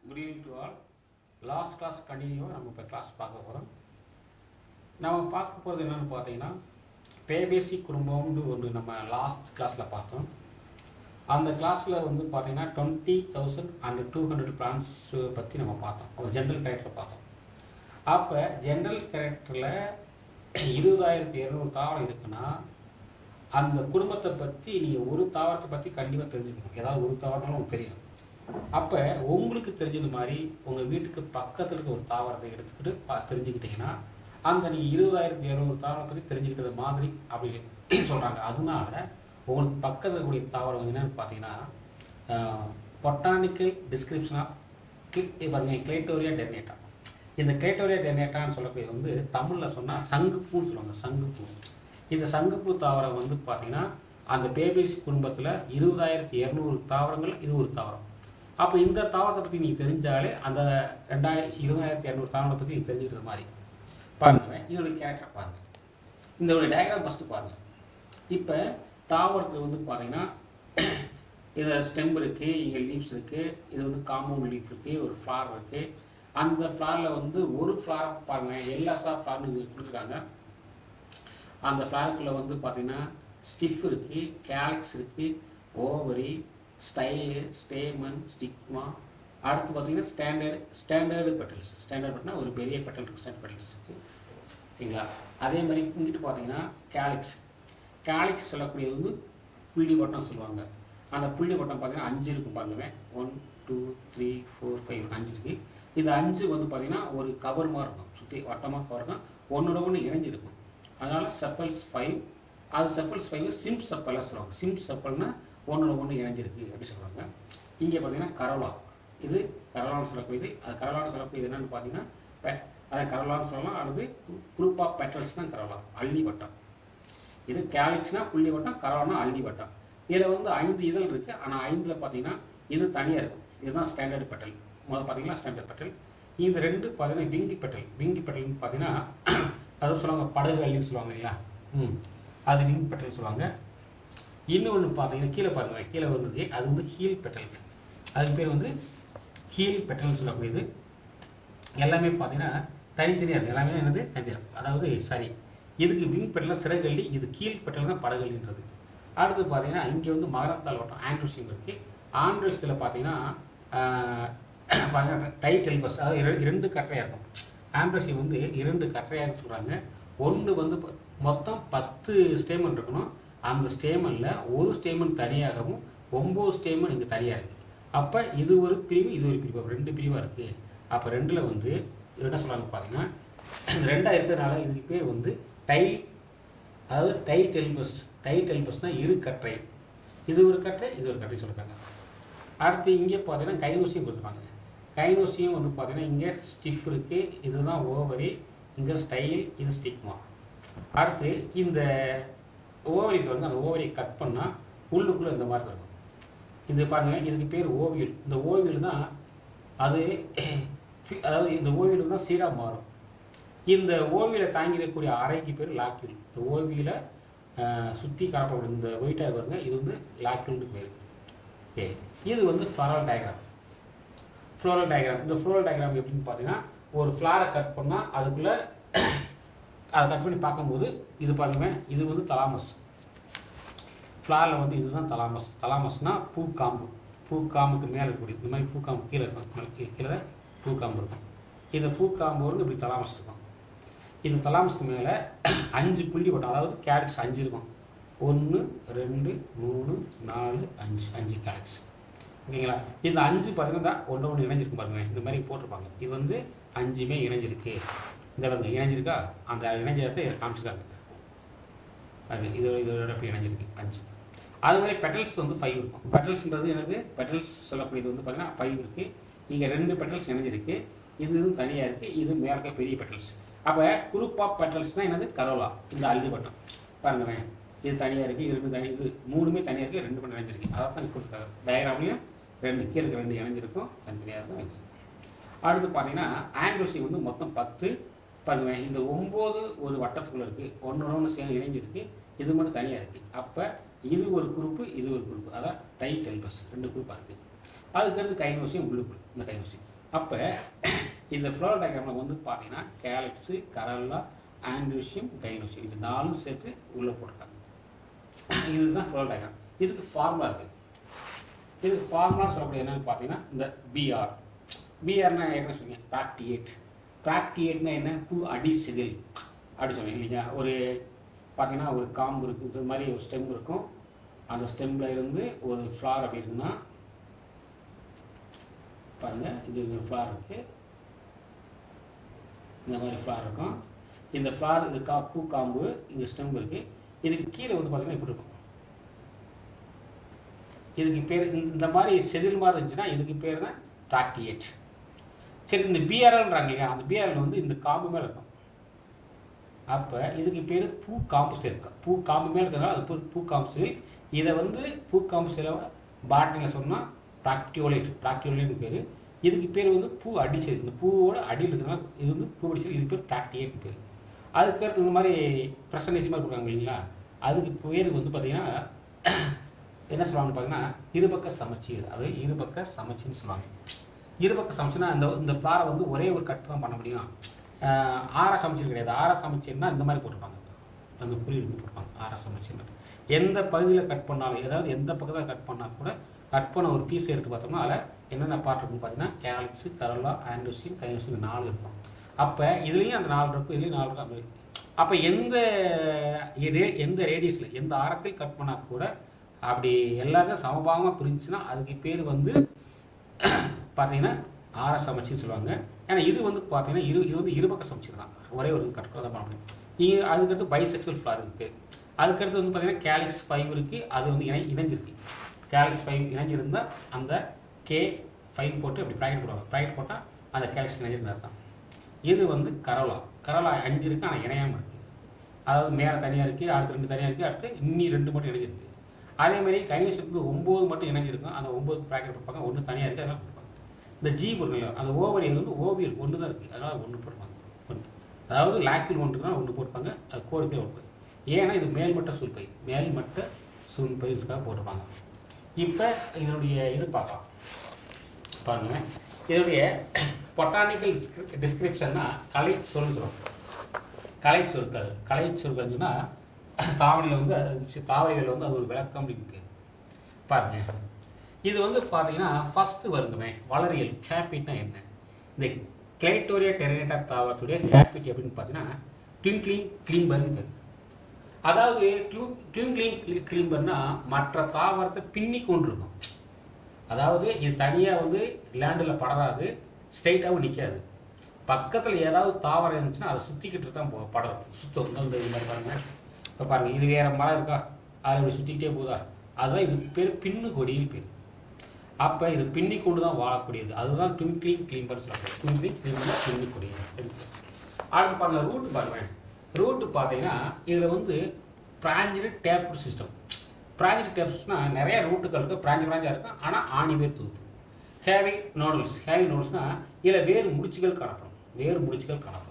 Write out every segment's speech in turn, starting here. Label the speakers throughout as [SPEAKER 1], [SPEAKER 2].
[SPEAKER 1] good evening to all last class கண்டினியூவாக நம்ம இப்போ கிளாஸ் பார்க்க போகிறோம் நம்ம பார்க்க போகிறது என்னென்னு பார்த்தீங்கன்னா பேபேசி குடும்பம்னு ஒன்று நம்ம லாஸ்ட் கிளாஸில் பார்த்தோம் அந்த கிளாஸில் வந்து பார்த்தீங்கன்னா twenty thousand and two hundred plants பற்றி நம்ம பார்த்தோம் ஒரு ஜென்ரல் கேரக்டரை பார்த்தோம் அப்போ ஜென்ரல் கேரக்டரில் இருபதாயிரத்தி இரநூறு தாவரம் இருக்குன்னா அந்த குடும்பத்தை பற்றி நீங்கள் ஒரு தாவரத்தை பற்றி கண்டிப்பாக தெரிஞ்சுக்கணும் ஏதாவது ஒரு தாவரம்னாலும் உங்களுக்கு தெரியணும் அப்போ உங்களுக்கு தெரிஞ்சது மாதிரி உங்கள் வீட்டுக்கு பக்கத்தில் இருக்க ஒரு தாவரத்தை எடுத்துக்கிட்டு பா தெரிஞ்சுக்கிட்டீங்கன்னா அந்த நீங்கள் இருபதாயிரத்தி இரநூறு தாவரம் பற்றி தெரிஞ்சுக்கிட்டது மாதிரி அப்படி சொல்கிறாங்க அதனால உங்களுக்கு பக்கத்தில் இருக்கக்கூடிய தாவரம் வந்து என்னன்னு பார்த்தீங்கன்னா பொட்டானிக்கல் டிஸ்கிரிப்ஷன் ஆஃப் பாருங்க கிளேட்டோரியா டெர்னேட்டா இந்த கிளேட்டோரியா டெர்னேட்டான்னு சொல்லக்கூடியது வந்து தமிழில் சொன்னால் சங்குப்பூன்னு சொல்லுவாங்க சங்குப்பூ இந்த சங்குப்பூ தாவரம் வந்து பார்த்தீங்கன்னா அந்த பேபிஸ் குடும்பத்தில் இருபதாயிரத்தி இரநூறு தாவரங்கள் இது ஒரு தாவரம் அப்போ இந்த தாவரத்தை பற்றி நீங்கள் தெரிஞ்சாலே அந்த ரெண்டாயிரத்தி இருபதாயிரத்தி இரநூறு தாவரத்தை பற்றி நீங்கள் தெரிஞ்சுக்கிற மாதிரி பாருங்க இதோடைய கேரக்டர் பாருங்கள் இதோடைய டயக்ராம் ஃபஸ்ட்டு பாருங்கள் இப்போ தாவரத்தில் வந்து பார்த்தீங்கன்னா இதில் ஸ்டெம் இருக்குது இங்கே லீவ்ஸ் இருக்குது இது வந்து காம்பவுண்ட் லீஃப் இருக்குது ஒரு ஃப்ளார் இருக்குது அந்த ஃப்ளாரில் வந்து ஒரு ஃப்ளார் பாருங்கள் எல்எஸ்ஆ ஃப்ளார்னு கொடுத்துருக்காங்க அந்த ஃப்ளாருக்குள்ளே வந்து பார்த்தீங்கன்னா ஸ்டிஃப் இருக்குது கேலிக்ஸ் இருக்குது ஓவரி ஸ்டைலு ஸ்டேமன் ஸ்டிக்மா அடுத்து பார்த்தீங்கன்னா ஸ்டாண்டர்டு ஸ்டாண்டர்டு பெட்டல்ஸ் ஸ்டாண்டர்ட் பெட்டல்னா ஒரு பெரிய பெட்டல் இருக்குது ஸ்டாண்டர்ட் பெட்டல்ஸ் இருக்குது சரிங்களா அதே மாதிரி இங்கிட்டு பார்த்தீங்கன்னா கேலிக்ஸ் கேலிக்ஸ் சொல்லக்கூடியது வந்து புள்ளி வட்டம் சொல்லுவாங்க அந்த புள்ளி வட்டம் பார்த்தீங்கன்னா அஞ்சு இருக்கும் பாருங்க one two three four five அஞ்சு இருக்குது இது அஞ்சு வந்து பார்த்தீங்கன்னா ஒரு கவர் மாதிரி இருக்கும் சுற்றி வட்டமாக கவர் இருக்கும் ஒன்றோட ஒன்று இணைஞ்சிருக்கும் அதனால் செப்பல்ஸ் ஃபைவ் அது செப்பல்ஸ் ஃபைவ் சிம் செப்பலாக சொல்லுவாங்க சிம் செப்பல்னா ஒன்றோட ஒன்று இணைஞ்சிருக்கு அப்படி சொல்லுவாங்க இங்கே பார்த்தீங்கன்னா கரோலா இது கரோலான்னு சொல்லக்கூடியது அது கரோலான்னு சொல்லக்கூடியது என்னென்னு பார்த்தீங்கன்னா பெ அதை கரோலான்னு சொல்லலாம் அல்லது குரூப் ஆஃப் பெட்டல்ஸ் தான் கரோலா அள்ளி வட்டம் இது கேலிக்ஸ்னா புள்ளி வட்டம் கரோலானா அள்ளி வட்டம் இதில் வந்து ஐந்து இதழ் இருக்குது ஆனால் ஐந்தில் பார்த்தீங்கன்னா இது தனியாக இருக்கும் இதுதான் ஸ்டாண்டர்டு பெட்டல் முதல்ல பார்த்தீங்கன்னா ஸ்டாண்டர்ட் பெட்டல் இந்த ரெண்டு பார்த்தீங்கன்னா விங்கி பெட்டல் விங்கி பெட்டல்னு பார்த்தீங்கன்னா அதாவது சொல்லுவாங்க படகு அள்ளின்னு சொல்லுவாங்க இல்லையா ம் அது விங்கி பெட்டல் சொல்லுவாங்க இன்னொன்று பார்த்தீங்கன்னா கீழே பாருங்க கீழே வந்தது அது வந்து ஹீல் பெட்டல் அதுக்கு பேர் வந்து ஹீல் பெட்டல்னு சொல்லக்கூடியது எல்லாமே பார்த்தீங்கன்னா தனித்தனியாக இருக்குது எல்லாமே என்னது தனித்தனியாக அதாவது சாரி இதுக்கு விங் பெட்டல் சிறகல்லி இது கீழ் பெட்டல் தான் படகல்லின்றது அடுத்து பார்த்தீங்கன்னா இங்கே வந்து மகரத்தால் வட்டம் ஆண்ட்ரூசியம் இருக்குது ஆண்ட்ரூசியத்தில் பார்த்தீங்கன்னா பார்த்தீங்கன்னா டைட் எல்பஸ் அதாவது இர- இரண்டு கற்றையாக இருக்கும் ஆண்ட்ரூசியம் வந்து இரண்டு கற்றையாக சொல்கிறாங்க ஒன்று வந்து ப- மொத்தம் பத்து ஸ்டேமன் இருக்கணும் அந்த ஸ்டேமனில் ஒரு ஸ்டேமன் தனியாகவும் ஒம்பது ஸ்டேமன் இங்கே தனியாக இருக்குது அப்போ இது ஒரு பிரிவு இது ஒரு பிரிவு அப்ப ரெண்டு பிரிவாக இருக்குது அப்போ ரெண்டில் வந்து இது என்ன சொல்கிறாங்க பார்த்தீங்கன்னா இந்த ரெண்டாக இருக்கிறதுனால இதுக்கு பேர் வந்து டைல் அதாவது டைட் எல்பஸ் டைட் எல்பஸ்னால் இரு கற்றை இது ஒரு கற்றை இது ஒரு கற்றை சொல்லிருக்காங்க அடுத்து இங்கே பார்த்தீங்கன்னா கைனோசியம் கொடுத்துருப்பாங்க கைனோசியம் வந்து பார்த்தீங்கன்னா இங்கே ஸ்டிஃப் இருக்குது இதுதான் ஓவரி இங்கே ஸ்டைல் இது ஸ்டிக்மா அடுத்து இந்த ஓவரிக்கு வந்து அந்த ஓவரியை கட் பண்ணால் உள்ளுக்குள்ளே இந்த மாதிரி இருக்கும் இது பாருங்க இதுக்கு பேர் ஓவியல் இந்த ஓவியல் தான் அது அதாவது இந்த ஓவியல் தான் சீடாக மாறும் இந்த ஓவியலை தாங்கி இருக்கக்கூடிய அறைக்கு பேர் லாக்கியூல் இந்த ஓவியில சுற்றி காணப்படும் இந்த ஒயிட்டாக வருங்க இது வந்து லாக்கியூல்னு பேர் ஓகே இது வந்து ஃப்ளோரல் டயக்ராம் ஃப்ளோரல் டயக்ராம் இந்த ஃப்ளோரல் டயக்ராம் எப்படின்னு பார்த்தீங்கன்னா ஒரு ஃப்ளாரை கட் பண்ணால் அதுக்குள்ளே அதை கட் பண்ணி பார்க்கும்போது இது பாருங்க இது வந்து தலாமஸ் ஃப்ளாரில் வந்து இதுதான் தலாமஸ் தலாமஸ்னா பூக்காம்பு பூக்காம்புக்கு மேலே இருக்கக்கூடிய இந்த மாதிரி பூக்காம்பு கீழே இருக்கும் மேலே கீ- கீழே பூக்காம்பு இருக்கும் இந்த பூக்காம்பு வந்து இப்படி தலாமஸ் இருக்கும் இந்த தலாமஸ்க்கு மேலே அஞ்சு புள்ளி வட்டம் அதாவது கேலக்ஸ் அஞ்சு இருக்கும் ஒன்று ரெண்டு மூணு நாலு அஞ்சு அஞ்சு கேலக்ஸ் ஓகேங்களா இந்த அஞ்சு பார்த்தீங்கன்னா ஒன்று ஒன்று இணைஞ்சிருக்கும் பாருங்க இந்த மாதிரி போட்டிருப்பாங்க இது வந்து அஞ்சுமே இணைஞ்சிருக்கு இந்த பாருங்க இணைஞ்சிருக்கா அந்த இணைஞ்சதை காமிச்சிருக்காங்க அது இதோட இதோட அப்படி இணைஞ்சிருக்கு அஞ்சு அது மாதிரி பெட்டல்ஸ் வந்து ஃபைவ் இருக்கும் பெட்டல்ஸ்ன்றது எனக்கு பெட்டல்ஸ் சொல்லக்கூடியது வந்து பார்த்தீங்கன்னா ஃபைவ் இருக்குது இங்கே ரெண்டு பெட்டல்ஸ் இணைஞ்சிருக்கு இது இதுவும் தனியாக இருக்குது இது மேலே இருக்க பெரிய பெட்டல்ஸ் அப்போ குரூப் ஆஃப் பெட்டல்ஸ்னால் என்னது கரோலா இந்த அள்ளி பட்டம் பாருங்களேன் இது தனியாக இருக்குது இது ரெண்டு தனி இது மூணுமே தனியாக இருக்குது ரெண்டு மட்டும் இணைஞ்சிருக்கு அதை தான் கொடுத்துருக்காங்க டயக்ராம்லையும் ரெண்டு கீழே இருக்க ரெண்டு இணைஞ்சிருக்கும் தனித்தனியாக இருக்கும் இது அடுத்து பார்த்தீங்கன்னா ஆண்ட்ரோசி வந்து மொத்தம் பத்து பாருங்க இந்த ஒம்பது ஒரு வட்டத்துக்குள்ளே இருக்குது ஒன்று ஒன்று சேர்ந்து இணைஞ்சிருக்கு இது மட்டும் தனியாக இருக்குது அப்போ இது ஒரு குரூப்பு இது ஒரு குரூப்பு அதான் டைட் எல்பஸ் ரெண்டு குரூப்பாக இருக்குது அதுக்கடுத்து கைநோசியம் உள்ளுக்குள் இந்த கைநோசியம் அப்போ இந்த ஃப்ளோர் டயக்ராமில் வந்து பார்த்தீங்கன்னா கேலக்ஸு கரல்லா ஆண்ட்ரூசியம் கைனோசியம் இது நாலும் சேர்த்து உள்ளே போட்டிருக்காங்க இதுதான் ஃப்ளோர் டயக்ராம் இதுக்கு ஃபார்முலா இருக்குது இதுக்கு ஃபார்முலா சொல்லக்கூடிய என்னன்னு பார்த்தீங்கன்னா இந்த பிஆர் பிஆர்னா என்ன சொன்னீங்க ப்ராக்டியேட் ப்ராக்டியேட்னா என்ன பூ அடி செதில் அப்படி சொன்னீங்க இல்லைங்க ஒரு பார்த்தீங்கன்னா ஒரு காம்பு இருக்குது இது மாதிரி ஒரு ஸ்டெம் இருக்கும் அந்த ஸ்டெம்மில் இருந்து ஒரு ஃப்ளார் அப்படி இருக்குன்னா பாருங்கள் இது ஒரு ஃப்ளார் இருக்குது இந்த மாதிரி ஃப்ளார் இருக்கும் இந்த ஃப்ளார் இது கா பூ காம்பு இந்த ஸ்டெம் இருக்குது இதுக்கு கீழே வந்து பார்த்தீங்கன்னா இப்படி இருக்கும் இதுக்கு பேர் இந்த- இந்த மாதிரி செதில் மாதிரி இருந்துச்சுன்னா இதுக்கு பேர் தான் ப்ராக்டியேட் சரி இந்த பிஆர்எல்ன்றாங்க இல்லையா அந்த பிஆர்எல் வந்து இந்த காம்பு மேலே இருக்கும் அப்போ இதுக்கு பேர் பூ காம்பு சேர்க்கை பூ காம்பு மேலே இருக்கிறதுனால அது பூ பூ காம்பு செயல் இதை வந்து பூ காம்பு செயலை பாட்டினில் சொன்னால் ப்ராக்டியோலைட் ப்ராக்டியோலைட்னு பேர் இதுக்கு பேர் வந்து பூ அடி செயல் இந்த பூவோட அடியில் இருக்கிறதுனால இது வந்து பூ அடி செயல் இது பேர் ப்ராக்டியேட்னு பேர் அதுக்கு அடுத்து இந்த மாதிரி ப்ரெசன்டேஜ் மாதிரி கொடுக்குறாங்க இல்லைங்களா அதுக்கு பேர் வந்து பார்த்தீங்கன்னா என்ன சொல்லுவாங்கன்னு பார்த்தீங்கன்னா இருபக்க சமச்சீர் அது இருபக்க சமச்சீர்னு சொல்லுவாங்க இருபக்க சமச்சீர்னா இந்த இந்த ஃப்ளாரை வந்து ஒரே ஒரு கட் தான் பண்ண முடியும் ஆஹ் ஆற சமச்சீர் கிடையாது ஆற சமச்சீர்னா இந்த மாதிரி போட்டிருப்பாங்க அந்த குறியீடு போட்டிருப்பாங்க ஆற சமச்சீர்னு எந்த பகுதியில் கட் பண்ணாலும் ஏதாவது எந்த பக்கத்தில் கட் பண்ணால் கூட கட் பண்ண ஒரு பீஸ் எடுத்து பார்த்தோம்னா அதில் என்னென்ன பார்ட் இருக்குன்னு பார்த்தீங்கன்னா கேலக்ஸு கரலா ஆண்டோசின் கைனோசின் நாலு இருக்கும் அப்போ இதுலேயும் அந்த நாலு இருக்கும் இதுலேயும் நாலு இருக்கும் அப்படி அப்போ எந்த இது எந்த ரேடியஸில் எந்த ஆரத்தில் கட் பண்ணால் கூட அப்படி எல்லாத்தையும் சமபாகமாக பிரிஞ்சுன்னா அதுக்கு பேர் வந்து பார்த்தீங்கன்னா ஆர சமச்சீர்னு சொல்லுவாங்க ஏன்னா இது வந்து பார்த்தீங்கன்னா இரு இது வந்து இருபக்க சமச்சீர் தான் ஒரே ஒரு கட் தான் பண்ண முடியும் இங்கே அதுக்கடுத்து பைசெக்சுவல் ஃப்ளார் இருக்குது அதுக்கடுத்து வந்து பார்த்தீங்கன்னா கேலிக்ஸ் ஃபைவ் இருக்குது அது வந்து இணை இணைஞ்சிருக்கு கேலிக்ஸ் ஃபைவ் இணைஞ்சிருந்தால் அந்த கே ஃபைவ் போட்டு அப்படி ப்ராக்கெட் போடுவாங்க ப்ராக்கெட் போட்டால் அந்த கேலிக்ஸ் இணைஞ்சிருந்த அர்த்தம் இது வந்து கரோலா கரோலா அஞ்சு இருக்குது ஆனால் இணையாமல் இருக்குது அதாவது மேலே தனியாக இருக்குது அடுத்து ரெண்டு தனியாக இருக்குது அடுத்து இன்னி ரெண்டு மட்டும் இணைஞ்சிருக்கு அதே மாதிரி கைவிஷத்துக்கு ஒம்பது மட்டும் இணைஞ்சிருக்கும் அந்த ஒம்பது ப்ராக்கெட் போட்டுப்பாங்க ஒன்று தனியாக இருக்குது அதெல்லாம் கொடுப்பாங்க இந்த ஜி பொருள் அந்த ஓவரியல் வந்து ஓவியல் ஒன்று தான் இருக்குது அதனால் ஒன்று போட்டுப்பாங்க ஒன்று அதாவது லாக்கில் ஒன்றுனா ஒன்று போட்டுப்பாங்க அது கோரிக்கை ஒன்று ஏன்னா இது மேல்மட்ட சூழ்பை மேல்மட்ட சூழ்பை இதுக்காக போட்டிருப்பாங்க இப்போ இதனுடைய இது பார்க்கலாம் பாருங்க இதனுடைய பொட்டானிக்கல் டிஸ்கிரிப்ஷன்னா கலை சொல் சொல்லுவாங்க கலை சொற்கள் கலை சொற்கள் சொன்னால் தாவணியில் வந்து அது தாவரைகள் வந்து அது ஒரு விளக்கம் அப்படின்னு பேர் பாருங்க இது வந்து பார்த்தீங்கன்னா ஃபஸ்ட்டு வருங்கமே வளரியல் ஹேபிட்னா என்ன இந்த கிளைட்டோரியா டெரினேட்டா தாவரத்துடைய ஹேபிட் அப்படின்னு பார்த்தீங்கன்னா ட்விங்க்லிங் கிளீம்பர்னு பேர் அதாவது டியூ ட்விங்க்லிங் கிளீம்பர்னா மற்ற தாவரத்தை பின்னி கொண்டு இருக்கும் அதாவது இது தனியாக வந்து லேண்டில் படராது ஸ்ட்ரைட்டாகவும் நிற்காது பக்கத்தில் ஏதாவது தாவரம் இருந்துச்சுன்னா அதை சுற்றிக்கிட்டு தான் போ படரும் சுத்தம் இந்த இது மாதிரி பாருங்க இப்போ பாருங்கள் இது வேறு மரம் இருக்கா அதில் இப்படி சுற்றிக்கிட்டே போகுதா அதுதான் இதுக்கு பேர் பின்னு கொடின்னு பேர் அப்போ இது பின்னி கொண்டு தான் வாழக்கூடியது அதுதான் ட்விங்க்லிங் கிளீம்பர் சொல்லுவாங்க ட்விங்க்லிங் கிளீம்பர் பின்னி கொடி அடுத்து பாருங்கள் ரூட் பாருங்க ரூட் பார்த்தீங்கன்னா இதில் வந்து பிராஞ்சு டேப் சிஸ்டம் பிராஞ்சு டேப்ஸ்னா நிறைய ரூட்டுகள் இருக்குது பிராஞ்சு பிராஞ்சாக இருக்கும் ஆனால் ஆணி வேர் தொகுப்பு ஹேவி நோடல்ஸ் ஹேவி நோடல்ஸ்னா இதில் வேறு முடிச்சுகள் காணப்படும் வேறு முடிச்சுகள் காணப்படும்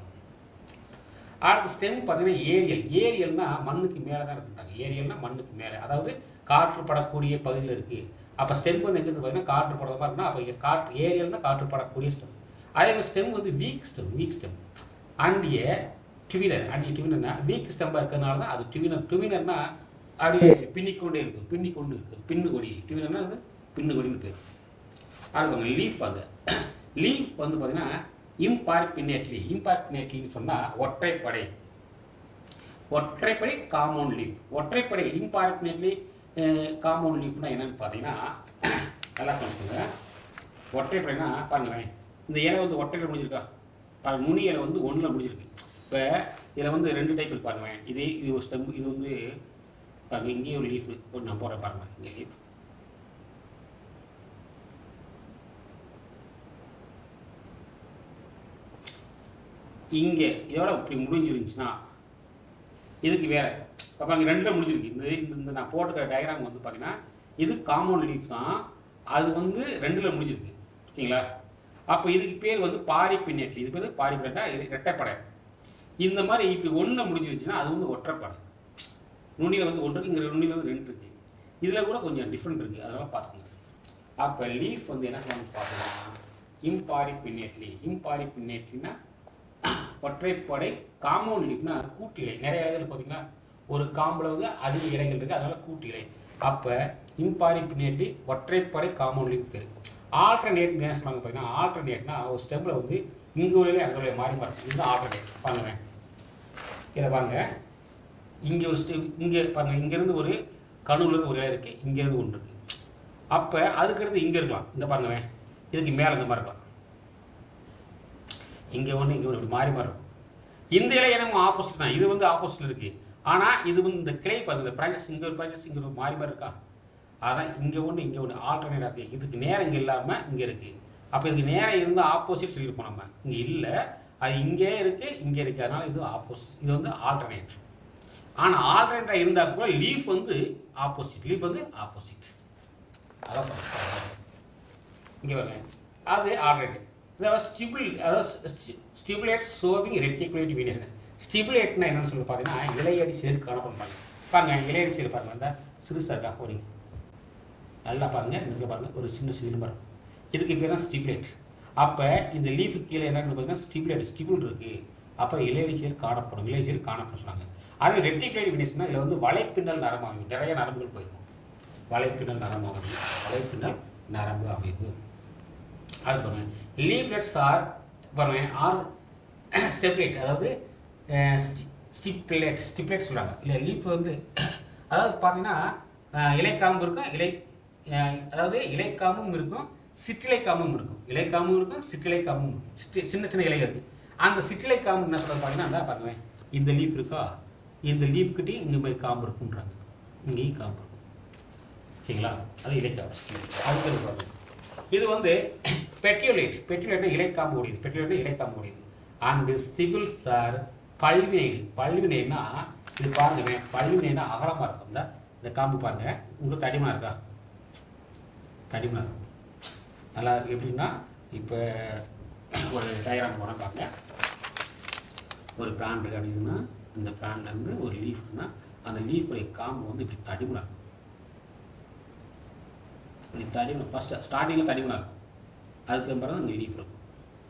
[SPEAKER 1] அடுத்த ஸ்டெம் பார்த்தீங்கன்னா ஏரியல் ஏரியல்னா மண்ணுக்கு மேலே தான் இருக்குன்றாங்க ஏரியல்னா மண்ணுக்கு மேலே அதாவது காற்று படக்கூடிய பகுதியில் இருக்குது அப்போ ஸ்டெம் வந்து எங்கே இருக்கு பார்த்தீங்கன்னா காற்று படுற மாதிரி இருக்குன்னா அப்போ இங்கே காற்று ஏரியல்னா காற்று படக்கூடிய ஸ்டெம் அதே மாதிரி ஸ்டெம் வந்து weak stem weak stem and a twiner and ட்வினர்னா வீக் ஸ்டெம்பாக இருக்கிறதுனால தான் அது ட்வினர் ட்வினர்னா அப்படியே பின்னிக்கொண்டே இருக்குது பின்னிக்கொண்டு இருக்குது பின்னு கொடி ட்வினர்னா அது பின்னு கொடின்னு பேர் அடுத்தவங்க லீஃப் அது லீஃப் வந்து பார்த்தீங்கன்னா இம்பார்பினேட்லி இம்பார்பினேட்லின்னு சொன்னால் ஒற்றைப்படை ஒற்றைப்படை காம்பவுண்ட் லீஃப் ஒற்றைப்படை இம்பார்பினேட்லி காம்பவுண்ட் லீஃப்னா என்னன்னு பார்த்தீங்கன்னா நல்லா பண்ணுங்க ஒற்றைப்படைனா பாருங்களேன் இந்த இலை வந்து ஒற்றையில் முடிஞ்சிருக்கா பாருங்க நுனி இலை வந்து ஒன்றில் முடிஞ்சிருக்கு இப்போ இதில் வந்து ரெண்டு டைப் இருக்கு பாருங்களேன் இதே இது ஒரு ஸ்டெம் இது வந்து பாருங்க இங்கேயும் ஒரு லீஃப் நான் போகிறேன் பாருங்க இங்கே லீஃப் இங்கே இதோட இப்படி முடிஞ்சிருந்துச்சுன்னா இதுக்கு வேற அப்போ அங்கே ரெண்டில் முடிஞ்சிருக்கு இந்த இந்த- இந்த நான் போட்டுக்கிற டயக்ராம் வந்து பார்த்தீங்கன்னா இது காம்பவுண்ட் லீஃப் தான் அது வந்து ரெண்டில் முடிஞ்சிருக்கு ஓகேங்களா அப்போ இதுக்கு பேர் வந்து பாரி பின்னேட்லி இது பேர் பாரி பின்னேட்டா இது ரெட்டைப்படை இந்த மாதிரி இப்படி ஒன்று முடிஞ்சிருச்சுன்னா அது வந்து ஒற்றைப்படை நுனியில் வந்து ஒன்று இருக்கு இங்கே நுனியில் வந்து ரெண்டு இருக்குது இதில் கூட கொஞ்சம் டிஃப்ரெண்ட் இருக்குது அதெல்லாம் பார்த்துக்கோங்க அப்போ லீஃப் வந்து என்ன சொல்லணும்னு பார்த்தீங்கன்னா இம்பாரி பின்னேட்லி இம்பாரி பின்னேட்லினா ஒற்றைப்படை காம்பவுண்ட் லீஃப்னா கூட்டு இலை நிறைய இலைகள் பார்த்தீங்கன்னா ஒரு காம்புல வந்து அதிக இலைகள் இருக்குது அதனால கூட்டு இலை அப்போ இம்பாரி பின்னேட்டி ஒற்றைப்படை காம்பவுண்ட் லீஃப் பேர் ஆல்டர்னேட் என்ன சொல்லுவாங்க பார்த்தீங்கன்னா ஆல்டர்னேட்னா ஒரு ஸ்டெம்மில் வந்து இங்கே ஒரு இலை அங்கே ஒரு இலை மாறி மாறி இதுதான் ஆல்டர்னேட் பாருங்களேன் இதை பாருங்க இங்கே ஒரு ஸ்டெம் இங்கே பாருங்க இங்கேருந்து ஒரு கணுலேருந்து ஒரு இலை இருக்குது இங்கேருந்து ஒன்று இருக்குது அப்போ அதுக்கடுத்து இங்கே இருக்கலாம் இந்த பாருங்களேன் இதுக்கு மேலே இந்த மாதிரி இருக்கலாம் இங்கே ஒன்று இங்கே ஒன்று மாறி மாறி இருக்கும் இந்த இலை எனக்கு ஆப்போசிட் தான் இது வந்து ஆப்போசிட்டில் இருக்குது ஆனால் இது வந்து இந்த கிளை பாருங்க இந்த பிரான்சஸ் இங்கே ஒரு பிரான்சஸ் இங்கே ஒரு மாறி மாறி இருக்கா அதான் இங்கே ஒன்று இங்கே ஒன்று ஆல்டர்னேட்டாக இருக்குது இதுக்கு நேரம் இங்கே இல்லாமல் இங்கே இருக்குது அப்போ இதுக்கு நேரம் இருந்தால் ஆப்போசிட் சொல்லியிருப்போம் நம்ம இங்கே இல்லை அது இங்கே இருக்குது இங்கே இருக்குது அதனால் இது ஆப்போசிட் இது வந்து ஆல்டர்னேட் ஆனால் ஆல்டர்னேட்டாக இருந்தால் கூட லீஃப் வந்து ஆப்போசிட் லீஃப் வந்து ஆப்போசிட் அதான் சொல்கிறேன் இங்கே பாருங்க அது ஆல்ரெடி அதாவது ஸ்டிபிள் அதாவது ஸ்டிபுலேட் சோவிங் ரெட்டிகுலேட் வீனேஷன் ஸ்டிபுலேட்னா என்னன்னு சொல்லி பார்த்தீங்கன்னா இலையடி சேரு காணப்படுறாங்க பாருங்க இலையடி சேரு பாருங்க இந்த சிறுசா இருக்கா ஒரு நல்லா பாருங்க இந்த இடத்துல பாருங்க ஒரு சின்ன சிறு பாருங்க இதுக்கு பேர் தான் ஸ்டிபுலேட் அப்போ இந்த லீஃபு கீழே என்னன்னு பார்த்தீங்கன்னா ஸ்டிபுலேட் ஸ்டிபுல் இருக்கு அப்போ இலையடி சேர் காணப்படும் இலைய சேர் காணப்படும் சொன்னாங்க அதே ரெட்டிகுலேட் வீனேஷன்னா இதில் வந்து வலைப்பின்னல் நரம்பு அமையும் நிறைய நரம்புகள் போயிருக்கும் வலைப்பின்னல் நரம்பு அமையும் வலைப்பின்னல் நரம்பு அமைவு அடுத்து பாருங்க லீப்லெட்ஸ் ஆர் பாருங்க ஆர் ஸ்டெப்லேட் அதாவது ஸ்டிப்லேட் ஸ்டிப்லேட் சொல்கிறாங்க இல்லை லீஃப் வந்து அதாவது பார்த்தீங்கன்னா அஹ், இலைக்காம்பு இருக்கும் இலை அஹ், அதாவது இலைக்காம்பும் இருக்கும் சிற்றிலைக்காம்பும் இருக்கும் இலைக்காம்பும் இருக்கும் சிற்றிலைக்காம்பும் இருக்கும் சிற்றி சின்ன சின்ன இலை இருக்குது அந்த சிற்றிலைக்காம்பு என்ன சொல்கிறது பார்த்தீங்கன்னா அதான் பாருங்க இந்த லீஃப் இருக்கா இந்த லீஃப் கிட்டே இங்கே மாதிரி காம்பு இருக்குன்றாங்க இங்கேயும் காம்பு இருக்கும் ஓகேங்களா அது இலைக்காம்பு அடுத்தது பாருங்க இது வந்து பெட்ரியோலேட் பெட்ரியோலேட்னா இலைக்காம்பு உடையது பெட்ரியோலேட் இலைக்காம்பு உடையது அண்டு ஸ்டிபிள்ஸ் ஆர் பல்வினைடு பல்வினைனா இது பாருங்க பல்வினைனா அகலமாக இருக்கும் இந்த இந்த காம்பு பாருங்க உங்களுக்கு தடிமனா இருக்கா தடிமனா இருக்கும் நல்லா எப்படின்னா இப்போ ஒரு டயராம் போனால் பாருங்க ஒரு பிராண்ட் இருக்கு அப்படின்னா இந்த பிராண்ட்லேருந்து ஒரு லீஃப்னா அந்த லீஃபுடைய காம்பு வந்து இப்படி தடிமனா இருக்கும் இப்படி தடிமன் ஃபஸ்ட்டு ஸ்டார்டிங்கில் தடிமனாக இருக்கும் அதுக்கு பிறகு அங்கே லீஃப் இருக்கும்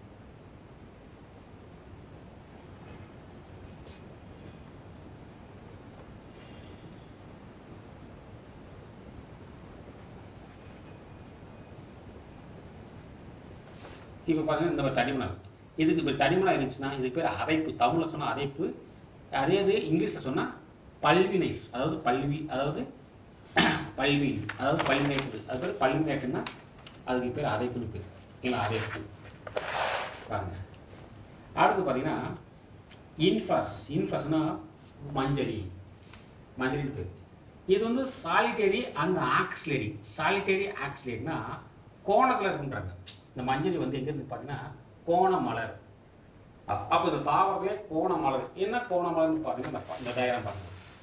[SPEAKER 1] இப்போ பார்த்தீங்கன்னா இந்த மாதிரி தடிமனாக இருக்கும் இதுக்கு இப்போ தடிமனாக இருந்துச்சுன்னா இதுக்கு பேர் அரைப்பு தமிழில் சொன்னால் அரைப்பு அதே இது இங்கிலீஷில் சொன்னால் பல்வினைஸ் அதாவது பல்வி அதாவது பல்வீன் அதாவது பல்வினேட்டு அது பேர் பல்வினேட்டுன்னா அதுக்கு பேர் அரைப்புன்னு பேர் இல்லை அரைப்பு பாருங்க அடுத்து பார்த்தீங்கன்னா இன்ஃபஸ் இன்ஃபஸ்னா மஞ்சரி மஞ்சரின்னு பேர் இது வந்து சாலிட்டரி அண்ட் ஆக்ஸ்லரி சாலிட்டரி ஆக்ஸ்லரினா கோணத்தில் இருக்குன்றாங்க இந்த மஞ்சரி வந்து எங்க இருக்கு பார்த்தீங்கன்னா கோண மலர் அப்போ இந்த தாவரத்திலே கோண மலர் என்ன கோண மலர்னு பார்த்தீங்கன்னா இந்த பா- இந்த டயரம் பாருங்க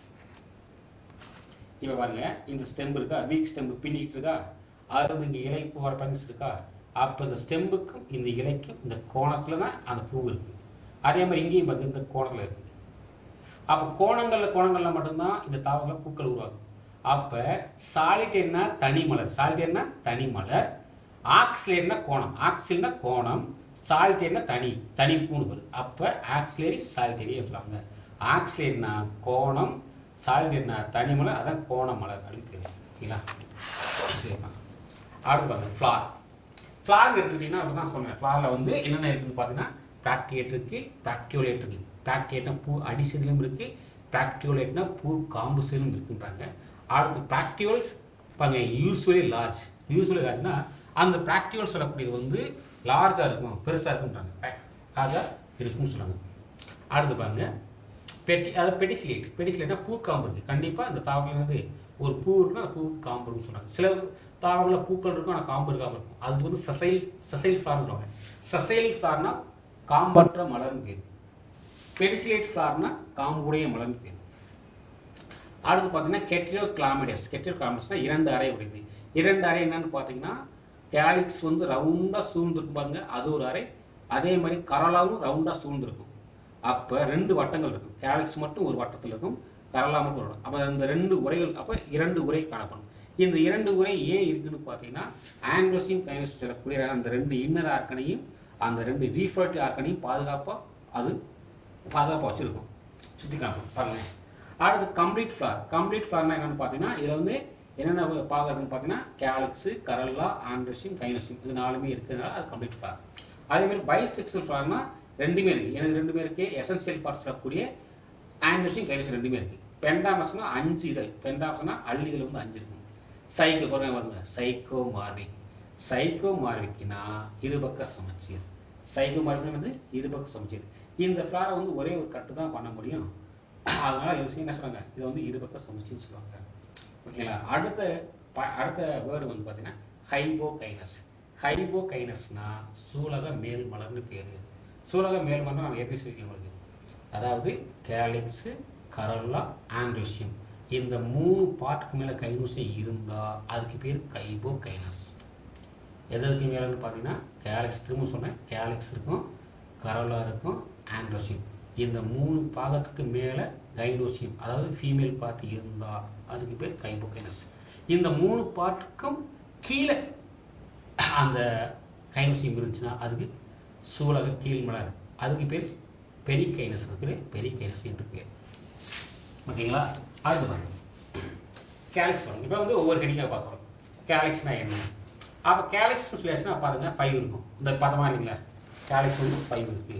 [SPEAKER 1] இப்போ பாருங்க இந்த ஸ்டெம் இருக்கா வீக் ஸ்டெம் பின்னிட்டு இருக்கா அது வந்து இங்கே இலை பூ வர பஞ்சு இருக்கா அப்போ இந்த ஸ்டெம்புக்கும் இந்த இலைக்கும் இந்த கோணத்தில் தான் அந்த பூ இருக்குது அதே மாதிரி இங்கேயும் பாருங்க இந்த கோணத்தில் இருக்குது அப்போ கோணங்களில் கோணங்களில் மட்டும்தான் இந்த தாவரங்களில் பூக்கள் உருவாகும் அப்போ சாலிட்டேர்னா தனி மலர் சாலிட்டேர்னா தனி மலர் ஆக்சிலேர்னா கோணம் ஆக்சில்னா கோணம் சாலிட்டேர்னா தனி தனி பூண்டு வரும் அப்போ ஆக்சிலேரி சாலிட்டேரி சொல்லுவாங்க ஆக்சிலேர்னா கோணம் சாலிட்டேர்னா தனி மலர் அதான் கோண மலர் அப்படின்னு பேர் ஓகேங்களா சரிப்பா அடுத்து பாருங்க ஃப்ளார் ஃப்ளார் எடுத்துக்கிட்டிங்கன்னா அப்படி தான் சொன்னேன் ஃப்ளாரில் வந்து என்னென்ன இருக்குன்னு பார்த்தீங்கன்னா ப்ராக்டியேட் இருக்குது ப்ராக்டியோலேட் இருக்குது ப்ராக்டியேட்னா பூ அடிசைடிலும் இருக்குது ப்ராக்டியோலேட்னா பூ காம்பு சைடும் இருக்குன்றாங்க அடுத்து ப்ராக்டியோல்ஸ் பாருங்க யூஸ்வலி லார்ஜ் யூஸ்வலி லார்ஜ்னா அந்த ப்ராக்டியோல் சொல்லக்கூடியது வந்து லார்ஜாக இருக்கும் பெருசாக இருக்குன்றாங்க லார்ஜாக இருக்கும்னு சொல்லுவாங்க அடுத்து பாருங்க பெட்டி அதாவது பெடிசிலேட் பெடிசிலேட்னா பூ காம்பு இருக்குது கண்டிப்பாக இந்த தாவரங்கள் வந்து ஒரு பூ இருக்குன்னா அந்த பூவுக்கு காம்பு இருக்குன்னு சொல்கிறாங்க சில தாவரங்களில் பூக்கள் இருக்கும் ஆனால் காம்பு இருக்காமல் இருக்கும் அது வந்து சசைல் சசைல் ஃப்ளார்னு சொல்லுவாங்க சசைல் ஃப்ளார்னா காம்பற்ற மலர்னு பேர் பெடிசிலேட் ஃப்ளார்னா காம்புடைய மலர்னு பேர் அடுத்து பார்த்தீங்கன்னா கெட்ரியோ கிளாமிடஸ் கெட்ரியோ கிளாமிடஸ்னா இரண்டு அறை உடையது இரண்டு அறை என்னன்னு பார்த்தீங்கன்னா கேலிக்ஸ் வந்து ரவுண்டாக சூழ்ந்துருக்கும் பாருங்க அது ஒரு அறை அதே மாதிரி கரலாவும் ரவுண்டாக சூழ்ந்துருக்கும் அப்போ ரெண்டு வட்டங்கள் இருக்கும் கேலிக்ஸ் மட்டும் ஒரு வட்டத்தில் இருக்கும் கரலா மட்டும் ஒரு வட்டம் அப்போ அந்த ரெண்டு உரைகள் அப்போ இரண்டு உரை காணப்படும் இந்த இரண்டு உரை ஏன் இருக்குன்னு பார்த்தீங்கன்னா ஆண்ட்ரோசின் கைனஸ் சொல்லக்கூடிய அந்த ரெண்டு இன்னர் ஆர்கனையும் அந்த ரெண்டு ரீஃபர்ட் ஆர்கனையும் பாதுகாப்பாக அது பாதுகாப்பாக வச்சுருக்கும் சுற்றி காட்டும் பாருங்க அடுத்து கம்ப்ளீட் ஃப்ளார் கம்ப்ளீட் ஃப்ளார்னா என்னென்னு பார்த்தீங்கன்னா இதில் வந்து என்னென்ன பாகம் இருக்குன்னு பார்த்தீங்கன்னா கேலக்ஸு கரல்லா ஆண்ட்ரோசியம் கைனோசியம் இது நாலுமே இருக்கிறதுனால அது கம்ப்ளீட் ஃப்ளார் அதே மாதிரி பைசெக்சுவல் ஃப்ளார்னா ரெண்டுமே இருக்குது எனக்கு ரெண்டுமே இருக்குது எசென்சியல் பார்ட்ஸ் இருக்கக்கூடிய ஆண்ட்ரோசியம் கைனோசியம் ரெண்டுமே இருக்குது பெண்டாமஸ்னா அஞ்சு இதழ் பெண்டாமஸ்னா அள்ளி இதழ் வந்து அஞ்சு இருக்கும் சைக்கோ பாருங்க பாருங்க சைக்கோ மார்விக் சைக்கோ மார்விக்னா இருபக்க சமச்சீர் சைக்கோ மார்விக் வந்து இருபக்க சமச்சீர் இந்த ஃப்ளாரை வந்து ஒரே ஒரு கட்டு தான் பண்ண முடியும் அதனால இது விஷயம் என்ன சொல்றாங்க இதை வந்து இருபக்க சமச்சீர்னு சொல்லுவாங்க ஓகேங்களா அடுத்த ப- அடுத்த வேர்டு வந்து பார்த்தீங்கன்னா ஹைபோ கைனஸ் ஹைபோ கைனஸ்னா சூலக மேல் மலர்னு பேர் சூலக மேல் மலர்னு நான் ஏற்கனவே சொல்லியிருக்கேன் உங்களுக்கு அதாவது கேலிக்ஸு கரல்லா ஆண்ட்ரோசியம் இந்த மூணு பார்ட்டுக்கு மேலே கைனூசியம் இருந்தால் அதுக்கு பேர் கைபோ கைனஸ் எதற்கு மேலேன்னு பார்த்தீங்கன்னா கேலக்ஸ் திரும்ப சொன்னேன் கேலக்ஸ் இருக்கும் கரோலா இருக்கும் ஆண்ட்ரோசியம் இந்த மூணு பாகத்துக்கு மேலே கைனோசியம் அதாவது ஃபீமேல் பார்ட் இருந்தால் அதுக்கு பேர் கைபோகைனஸ் இந்த மூணு பார்ட்டுக்கும் கீழே அந்த கைனோசியம் இருந்துச்சுன்னா அதுக்கு சூலக கீழ்மலர் அதுக்கு பேர் பெரிகைனஸ் பேர் பெரிகைனஸ் என்று பேர் ஓகேங்களா அடுத்து பாருங்க கேலக்ஸ் பாருங்க இப்போ வந்து ஒவ்வொரு கணிக்காக பார்க்குறோம் கேலக்ஸ்னா என்ன அப்போ கேலக்ஸ் சொல்லியாச்சுன்னா பாருங்க ஃபைவ் இருக்கும் இந்த பதமா இல்லைங்களா கேலக்ஸ் வந்து ஃபைவ் இருக்கு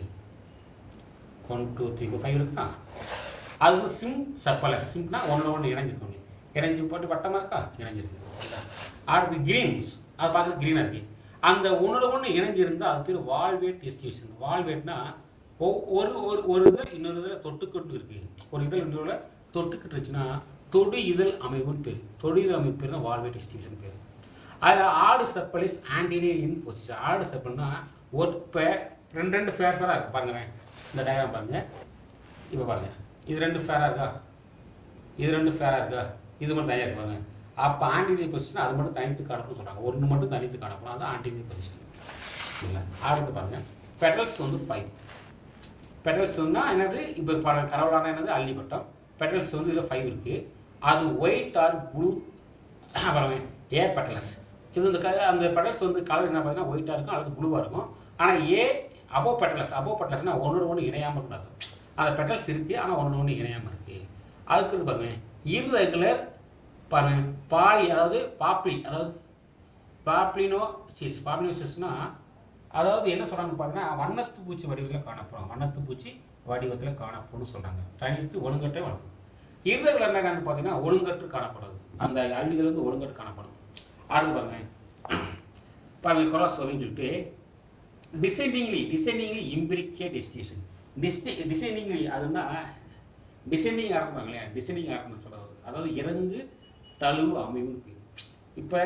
[SPEAKER 1] one two three four five இருக்குன்னா அது வந்து சிம் சர்பலஸ் சிம்னா ஒன்று ஒன்று இணைஞ்சிருக்கோங்க இணைஞ்சு போட்டு வட்டமாக இருக்கா இணைஞ்சிருக்கு அடுத்து கிரீன்ஸ் அது பார்க்குறது க்ரீனாக இருக்கு அந்த ஒன்றோட ஒன்று இணைஞ்சிருந்தா அது பேர் வால்வேட் டிஸ்ட்ரிபியூஷன் வால்வேட்னா ஒ- ஒரு ஒரு ஒரு இதழ் இன்னொரு இதில் தொட்டுக்கொண்டு இருக்கு ஒரு இதழ் இன்னொரு தொட்டுக்கிட்டு இருந்துச்சுன்னா தொடு இதழ் அமைவுன்னு பேர் தொடு இதழ் அமைப்பு பேர் தான் வால்வேட் டிஸ்ட்ரிபியூஷன் பேர் அதில் ஆடு சர்பலிஸ் ஆன்டீரியர் இன் பொசிஷன் ஆடு சர்பல்னா ஒரு இப்போ ரெண்டு ரெண்டு ஃபேர் ஃபேராக இருக்கு பாருங்களேன் இந்த டயக்ராம் பாருங்க இப்போ பாருங்க இது ரெண்டு ஃபேராக இருக்கா இது ரெண்டு ஃபேராக இருக்கா இது மட்டும் தனியாக இருக்கு பாருங்க அப்போ ஆன்டீரியர் பொசிஷன் அது மட்டும் தனித்து காணப்படும் சொல்கிறாங்க ஒன்று மட்டும் தனித்து காணப்படும் அது ஆன்டீரியர் பொசிஷன் இல்லை அடுத்து பாருங்க பெடல்ஸ் வந்து ஃபைவ் பெடல்ஸ் வந்து என்னது இப்போ கரவலான என்னது அள்ளிப்பட்டம் பெடல்ஸ் வந்து இதில் ஃபைவ் இருக்குது அது ஒயிட் ஆர் ப்ளூ அப்புறம் ஏ பெட்டலஸ் இது இந்த க அந்த பெட்டல்ஸ் வந்து கலர் என்ன பார்த்தீங்கன்னா ஒயிட்டாக இருக்கும் அல்லது ப்ளூவாக இருக்கும் ஆனால் ஏ அபோ பெட்டலஸ் அபோ பெட்டலஸ்னால் ஒன்று ஒன்று இணையாமல் கூடாது அந்த பெட்டல்ஸ் இருக்குது ஆனால் ஒன்று ஒன்று இணையாமல் இருக்குது அதுக்கு பாருங்க இர்ரெகுலர் பாருங்க பாலி அதாவது பாப்ளி அதாவது பாப்ளினோ சிஸ் பாப்ளினோசிஸ்னா அதாவது என்ன சொல்கிறாங்க பார்த்தீங்கன்னா வண்ணத்து பூச்சி வடிவத்தில் காணப்படும் வண்ணத்து பூச்சி வடிவத்தில் காணப்படும்னு சொல்கிறாங்க தனித்து ஒழுங்கற்ற வளர்க்கும் இர்ரெகுலர்னா என்னன்னு பார்த்தீங்கன்னா ஒழுங்கற்று காணப்படுது அந்த அள்ளிகள் வந்து ஒழுங்கற்று காணப்படும் அடுத்து பாருங்க பாருங்க கொலாஸ் அப்படின்னு சொல்லிட்டு டிசைனிங்லி டிசைனிங்லி இம்பிரிக்கே டெஸ்டினேஷன் டிஸ்டி டிசைனிங்லி அதுனா டிசைனிங் ஆரம்பிப்பாங்க இல்லையா டிசைனிங் ஆரம்பம் சொல்கிறது அதாவது இறங்கு தழுவு அமைவுன்னு பேர் இப்போ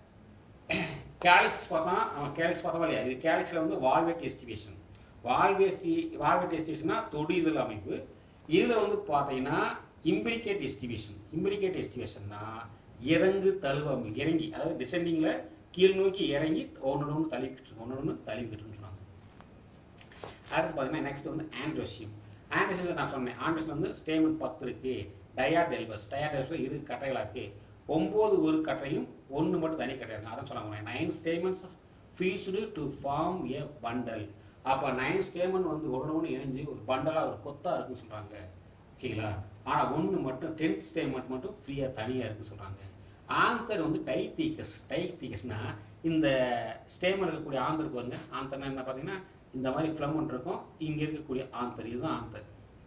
[SPEAKER 1] கேலிக்ஸ் பார்த்தா அவன் கேலிக்ஸ் பார்த்தா இல்லையா இது கேலிக்ஸில் வந்து வால்வேட் எஸ்டிவேஷன் வால்வேஸ்டி வால்வேட் எஸ்டிவேஷனா தொடிதல் அமைப்பு இதில் வந்து பார்த்தீங்கன்னா இம்பிரிகேட் எஸ்டிவேஷன் இம்பிரிகேட் எஸ்டிவேஷன்னா இறங்கு தழுவு அமைப்பு இறங்கி அதாவது டிசெண்டிங்கில் கீழ் நோக்கி இறங்கி ஒன்று ஒன்று தழுவிக்கிட்டு ஒன்று ஒன்று தழுவிக்கிட்டு சொன்னாங்க அடுத்து பார்த்தீங்கன்னா நெக்ஸ்ட் வந்து ஆண்ட்ரோசியம் ஆண்ட்ரோசியம் நான் சொன்னேன் ஆண்ட்ரோசியம் வந்து ஸ்டேமன் பத்து இருக்கு டயாடெல்பஸ் டயாடெல்பஸ் இரு கட்டைகளாக இருக்கு ஒம்பது ஒரு கட்டையும் ஒன்று மட்டும் தனி கட்டை இருக்கு அதான் சொன்னாங்க nine stamens fused to form a bundle அப்போ நைன் ஸ்டேமன் வந்து ஒன்று ஒன்று இணைஞ்சு ஒரு பண்டலாக ஒரு கொத்தாக இருக்குன்னு சொல்கிறாங்க ஓகேங்களா ஆனால் ஒன்று மட்டும் டென்த் ஸ்டேமெண்ட் மட்டும் ஃப்ரீயாக தனியாக இருக்குன்னு சொல்கிறாங்க ஆந்தர் வந்து டைத்தீக்கஸ் டைத்தீக்கஸ்னா இந்த ஸ்டேமில் இருக்கக்கூடிய ஆந்தர் பாருங்க ஆந்தர்னா என்ன பார்த்தீங்கன்னா இந்த மாதிரி ஃப்ளமன் இருக்கும் இங்கே இருக்கக்கூடிய ஆந்தர் இதுதான் ஆந்தர்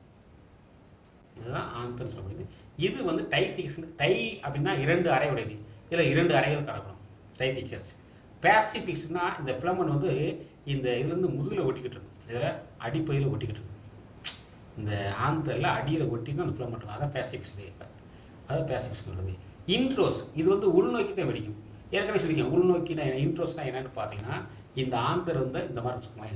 [SPEAKER 1] இதுதான் ஆந்தர் சொல்லப்படுது இது வந்து டைத்திகஸ் டை அப்படின்னா இரண்டு அறை உடையது இதில் இரண்டு அறைகள் காணப்படும் டைத்திகஸ் பேசிபிக்ஸ்னா இந்த ஃபிளமன் வந்து இந்த இதுலேருந்து முதுகில் ஒட்டிக்கிட்டு இருக்கும் இதில் அடிப்பகுதியில் ஒட்டிக்கிட்டு இருக்கும் இந்த ஆந்தரில் அடியில் ஒட்டி தான் அந்த ஃபிளமன் இருக்கும் அதான் பேசிபிக்ஸ் அதான் பேசிபிக்ஸ் சொல்கிறது இன்ட்ரோஸ் இது வந்து உள்நோக்கி தான் வெடிக்கும் ஏற்கனவே சொல்லியிருக்கேன் உள்நோக்கினா இன்ட்ரோஸ்னா என்னன்னு பார்த்தீங்கன்னா இந்த ஆந்தர் வந்து இந்த மாதிரி வச்சுக்கோங்களேன்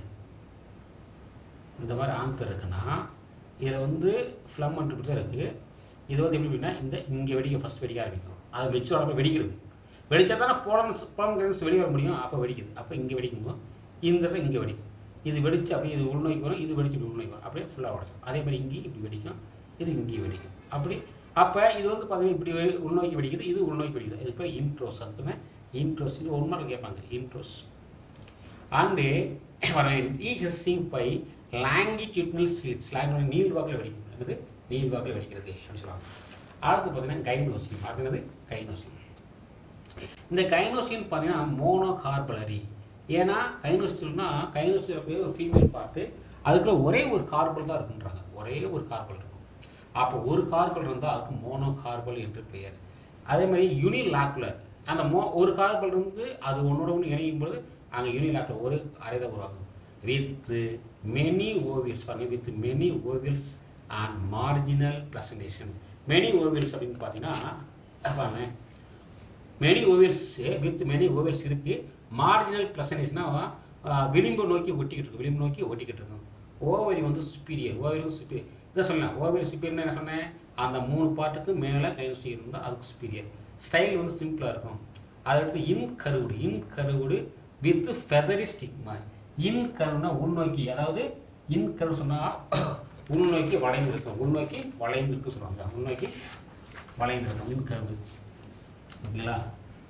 [SPEAKER 1] இந்த மாதிரி ஆந்தர் இருக்குன்னா இதில் வந்து ஃப்ளம் இப்படி தான் இருக்குது இது வந்து எப்படி அப்படின்னா இந்த இங்கே வெடிக்க ஃபஸ்ட் வெடிக்க ஆரம்பிக்கும் அது வச்சு உடம்பு வெடிக்கிறது வெடிச்சா தானே புலம் புலம் கிரன்ஸ் வெளியே வர முடியும் அப்போ வெடிக்குது அப்போ இங்கே வெடிக்கும்போது இந்த இடத்துல இங்கே வெடிக்கும் இது வெடிச்சு அப்படியே இது உள்நோக்கி வரும் இது வெடிச்சு இப்படி உள்நோக்கி வரும் அப்படியே ஃபுல்லாக உடச்சிடும் அதே மாதிரி இங்கேயும் இப்படி வெடிக்கும் இது இங்கேயும் வெடிக்கும் அப்படி அப்போ இது வந்து பார்த்தீங்கன்னா இப்படி வெ- உள்நோக்கி வெடிக்குது இது உள்நோக்கி வெடிக்குது இது பேர் இன்ட்ரோஸ் அதுக்குன்னு இன்ட்ரோஸ் இது ஒன் மார்க் கேட்பாங்க introrse and dehiscing by longitudinal slits லாங்கிட் நீள்வாக்கில் வெடிக்கும் என்னது நீள்வாக்கில் வெடிக்கிறது அப்படின்னு சொல்லுவாங்க அடுத்து பார்த்தீங்கன்னா கைனோசியம் அடுத்தது கைனோசியம் இந்த கைனோசியன் பார்த்தீங்கன்னா மோனோ கார்பலரி ஏன்னா கைனோசியல்னா கைனோசியல் ஒரு ஃபீமேல் பார்ட்டு அதுக்குள்ள ஒரே ஒரு கார்பல் தான் இருக்குன்றாங்க ஒரே ஒரு கார்பல் இருக்கும் அப்போ ஒரு கார்பல் இருந்தால் அதுக்கு மோனோ கார்பல் என்று பெயர் அதே மாதிரி யூனிலாக்குலர் அந்த மோ ஒரு கார்பல் இருந்து அது ஒன்னோட ஒன்று இணையும் பொழுது அங்கே யூனிலாக்குலர் ஒரு அரை தான் உருவாகும் வித் மெனி ஓவியல்ஸ் பாருங்க with many ovules and marginal placentation many ovules அப்படின்னு பார்த்தீங்கன்னா பாருங்க many ovules with many ovules இருக்கு மார்ஜினல் ப்ளசனேஷனா விளிம்பு நோக்கி ஒட்டிக்கிட்டு இருக்கு விளிம்பு நோக்கி ஒட்டிக்கிட்டு இருக்கும் ஓவரி வந்து சுப்பீரியர் ஓவரி வந்து சுப்பீரியர் இதான் சொன்னேன் ஓவரி சுப்பீரியர்னு என்ன சொன்னேன் அந்த மூணு பாட்டுக்கு மேலே கைவசி இருந்தால் அதுக்கு சுப்பீரியர் ஸ்டைல் வந்து சிம்பிளாக இருக்கும் அடுத்து incurved incurved with feathery stigma இன் கருவுனா உள்நோக்கி அதாவது இன் கருவு சொன்னால் உள்நோக்கி வளைந்து இருக்கும் உள்நோக்கி வளைந்து இருக்கு சொல்லுவாங்க உள்நோக்கி வளைந்து இருக்கும் இன் கருவு ஓகேங்களா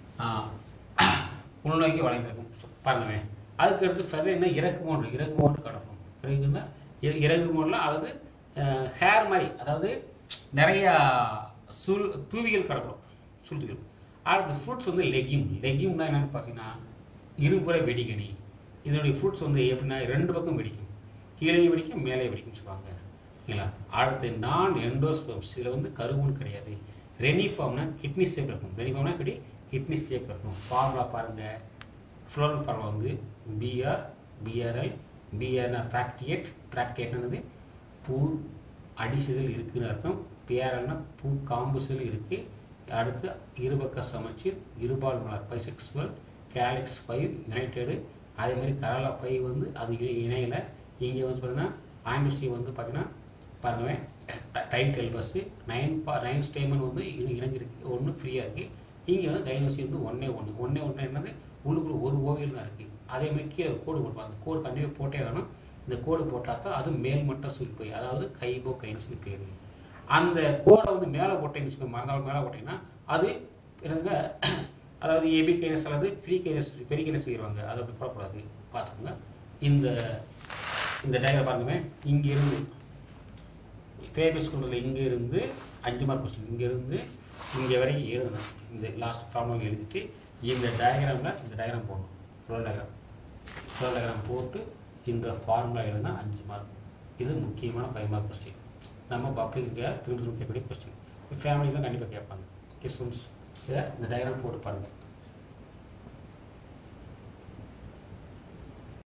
[SPEAKER 1] ஆ உள்நோக்கி வளைந்திருக்கும் பாருங்கவே அதுக்கு அடுத்து ஃபெதர் என்ன இறக்கு மோடு இறகு மோடு கடப்போம் இறகுன்னா இற- இறகு மோடில் அதாவது ஹேர் மாதிரி அதாவது நிறையா சுல் தூவிகள் கடப்படும் சுல் தூவிகள் அடுத்து ஃப்ரூட்ஸ் வந்து லெகிம் லெகிம்னா என்னென்னு பார்த்தீங்கன்னா இருபுற வெடிகனி இதனுடைய ஃப்ரூட்ஸ் வந்து எப்படின்னா ரெண்டு பக்கம் வெடிக்கும் கீழே வெடிக்கும் மேலே வெடிக்கும் சொல்லுவாங்க ஓகேங்களா அடுத்து நான் எண்டோஸ்போம்ஸ் இதில் வந்து கருவுன்னு கிடையாது ரெனிஃபார்ம்னா கிட்னி ஷேப் இருக்கும் ரெனிஃபார்ம்னா இப்படி கிட்னி ஷேப் இருக்கும் ஃபார்முலா பாருங்கள் ஃப்ளோரல் ஃபார்முலா வந்து பிஆர் பிஆர்எல் பிஆர்னா ப்ராக்டியேட் ப்ராக்டியேட்னது பூ அடிசுதல் இருக்குன்னு அர்த்தம் பிஆர்எல்னா பூ காம்புசல் இருக்குது அடுத்து இருபக்க சமச்சீர் இருபால் மலர் பைசெக்சுவல் கேலக்ஸ் ஃபைவ் யுனைடெடு அதே மாதிரி கரலா ஃபைவ் வந்து அது இணை- இணையில இங்கே வந்து பார்த்தீங்கன்னா ஆண்ட்ரூசி வந்து பார்த்தீங்கன்னா பாருங்க டைட் எல்பஸ்ஸு நைன் பா நைன் ஸ்டேமன் வந்து இணை- இணைஞ்சிருக்கு ஒன்று ஃப்ரீயாக இருக்குது இங்கே வந்து கைனோசி வந்து ஒன்றே ஒன்று ஒன்றே ஒன்று என்னது உள்ளுக்குள்ள ஒரு ஓவியம் தான் இருக்குது அதே மாதிரி கீழே ஒரு கோடு போட்டுருப்பாங்க அந்த கோடு கண்டிப்பாக போட்டே வேணும் இந்த கோடு போட்டால் தான் அது மேல்மட்ட சுல்பை அதாவது கைபோ கைனஸ்னு பேர் அந்த கோடை வந்து மேலே போட்டேன்னு வச்சுக்கோங்க மறந்தாலும் மேலே போட்டீங்கன்னா அது என்னங்க அதாவது ஏபி கைனஸ் அல்லது ஃப்ரீ கைனஸ் பெரிய கைனஸ் செய்வாங்க அதை அப்படி போடக்கூடாது பார்த்துக்கோங்க இந்த இந்த டயக்ராம் பாருங்க இங்கே இருந்து பேபி ஸ்கூலில் இங்கே இருந்து அஞ்சு மார்க் கொஸ்டின் இங்கே இருந்து இங்கே வரைக்கும் எழுதணும் இந்த லாஸ்ட் ஃபார்முலா எழுதிட்டு இந்த டயக்ராமில் இந்த டயக்ராம் போடணும் ஃப்ளோ டயக்ராம் ஃப்ளோ டயக்ராம் போட்டு இந்த ஃபார்முலா எழுதினா அஞ்சு மார்க் இது முக்கியமான ஃபைவ் மார்க் கொஸ்டின் நம்ம பப்ளிக்கு திரும்ப திரும்ப கேட்கக்கூடிய கொஸ்டின் ஃபேமிலி தான் கண்டிப்பாக கேட்பாங்க கிஸ்டூடெண்ட்ஸ் இதை இந்த டயக்ராம் போட்டு பாருங்கள்